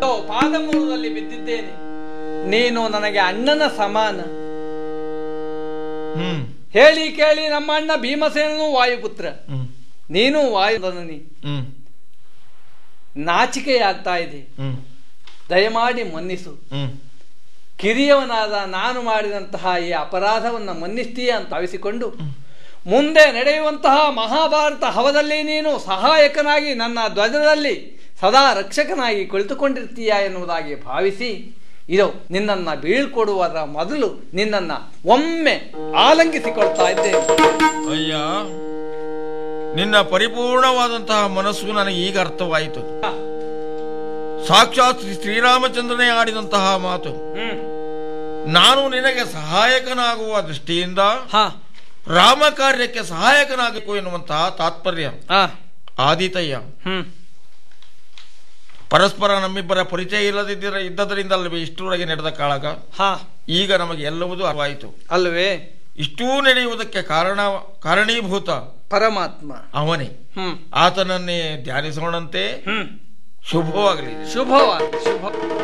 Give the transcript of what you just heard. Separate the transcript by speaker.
Speaker 1: ಪಾದಮೂಲದಲ್ಲಿ ಬಿದ್ದಿದ್ದೇನೆ ನೀನು ನನಗೆ ಅಣ್ಣನ ಸಮಾನ
Speaker 2: ಹ್ಮ್
Speaker 1: ಹೇಳಿ ಕೇಳಿ ನಮ್ಮ ಅಣ್ಣ ಭೀಮಸೇನನು ವಾಯುಪುತ್ರ
Speaker 2: ಹ್ಮ್
Speaker 1: ನೀನು ವಾಯುಧನನಿ
Speaker 2: ಹ್ಮ್
Speaker 1: ನಾಚಿಕೆಯಾಗ್ತಾ ಇದೆ
Speaker 2: ಹ್ಮ್
Speaker 1: ದಯಮಾಡಿ ಮನ್ನಿಸು
Speaker 2: ಹ್ಮ್
Speaker 1: ಕಿರಿಯವನಾದ ನಾನು ಮಾಡಿದಂತಹ ಈ ಅಪರಾಧವನ್ನು ಮನ್ನಿಸ್ತೀಯ ಅಂತ ಭಾವಿಸಿಕೊಂಡು ಮುಂದೆ ನಡೆಯುವಂತಹ ಮಹಾಭಾರತ ಹವದಲ್ಲಿ ನೀನು ಸಹಾಯಕನಾಗಿ ನನ್ನ ಧ್ವಜದಲ್ಲಿ ಸದಾ ರಕ್ಷಕನಾಗಿ ಕುಳಿತುಕೊಂಡಿರ್ತೀಯ ಎನ್ನುವುದಾಗಿ ಭಾವಿಸಿ ಇದು ನಿನ್ನನ್ನು ಬೀಳ್ಕೊಡುವರ ಮೊದಲು ನಿನ್ನನ್ನು ಒಮ್ಮೆ ಆಲಂಗಿಸಿಕೊಳ್ತಾ ಇದ್ದೇನೆ
Speaker 2: ಅಯ್ಯ ನಿನ್ನ ಪರಿಪೂರ್ಣವಾದಂತಹ ಮನಸ್ಸು ನನಗೆ ಈಗ ಅರ್ಥವಾಯಿತು
Speaker 1: ಹ,
Speaker 2: ಸಾಕ್ಷಾತ್ ಶ್ರೀ ಶ್ರೀರಾಮಚಂದ್ರನೇ ಆಡಿದಂತಹ ಮಾತು
Speaker 1: ಹ್ಮ್
Speaker 2: ನಾನು ನಿನಗೆ ಸಹಾಯಕನಾಗುವ ದೃಷ್ಟಿಯಿಂದ
Speaker 1: ಹ,
Speaker 2: ರಾಮ ಕಾರ್ಯಕ್ಕೆ ಸಹಾಯಕನಾಗಬೇಕು ಎನ್ನುವಂತಹ ತಾತ್ಪರ್ಯ
Speaker 1: ಹ,
Speaker 2: ಆದಿತಯ್ಯ
Speaker 1: ಹ್ಮ್
Speaker 2: ಪರಸ್ಪರ ನಮ್ಮಿಬ್ಬರ ಪರಿಚಯ ಇಲ್ಲದಿದ್ದರೆ ಇದ್ದದರಿಂದಲ್ಲವೇ ಇಷ್ಟರೊಳಗೆ ನಡೆದ ಕಾಳಗ
Speaker 1: ಹ
Speaker 2: ಈಗ ನಮಗೆ ಎಲ್ಲವೂ ಅರಿವಾಯಿತು
Speaker 1: ಅಲ್ವೇ
Speaker 2: ಇಷ್ಟೂ ನಡೆಯುವುದಕ್ಕೆ ಕಾರಣ ಕಾರಣೀಭೂತ
Speaker 1: ಪರಮಾತ್ಮ
Speaker 2: ಅವನೇ
Speaker 1: ಹ್ಮ್
Speaker 2: ಆತನನ್ನೇ ಧ್ಯಾನಿಸೋಣಂತೆ
Speaker 1: ಹ್ಮ್
Speaker 2: ಶುಭವಾಗಲಿ
Speaker 1: ಶುಭವಾಗಲಿ ಶುಭ